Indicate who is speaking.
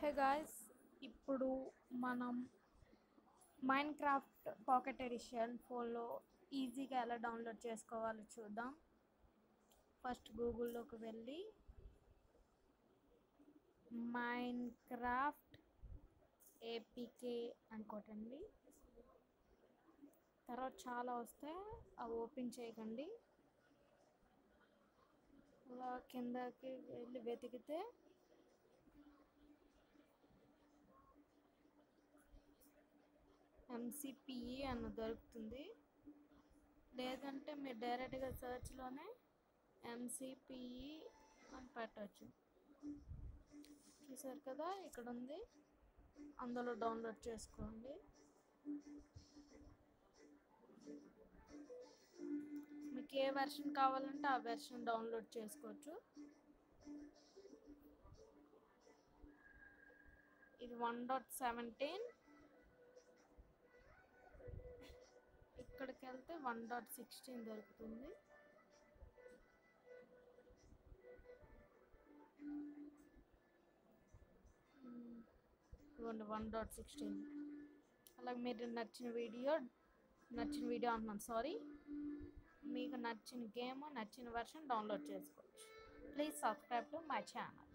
Speaker 1: hi guys ఇప్పుడు మనం mind craft pocket edition ఫోన్లో ఈజీగా ఎలా డౌన్లోడ్ చేసుకోవాలో చూద్దాం ఫస్ట్ గూగుల్లోకి వెళ్ళి మైండ్ క్రాఫ్ట్ ఏపీకే అని కొట్టండి తర్వాత చాలా వస్తే అవి ఓపెన్ చేయకండి అలా కిందకి వెళ్ళి వెతికితే ఎంసీపీఈ అని దొరుకుతుంది లేదంటే మీరు డైరెక్ట్గా సెర్చ్లోనే ఎంసీపీఈ అని పెట్టవచ్చు చూసారు కదా ఇక్కడ ఉంది అందులో డౌన్లోడ్ చేసుకోండి మీకు ఏ వెర్షన్ కావాలంటే ఆ వెర్షన్ డౌన్లోడ్ చేసుకోవచ్చు ఇది వన్ డాట్ సెవెంటీన్ ఇక్కడికి వెళ్తే వన్ డాట్ సిక్స్టీన్ దొరుకుతుంది ఇవ్వండి వన్ డాట్ సిక్స్టీన్ అలాగే మీరు నచ్చిన వీడియో నచ్చిన వీడియో అంటున్నాను సారీ మీకు నచ్చిన గేమ్ నచ్చిన వెర్షన్ డౌన్లోడ్ చేసుకోవచ్చు please subscribe to my channel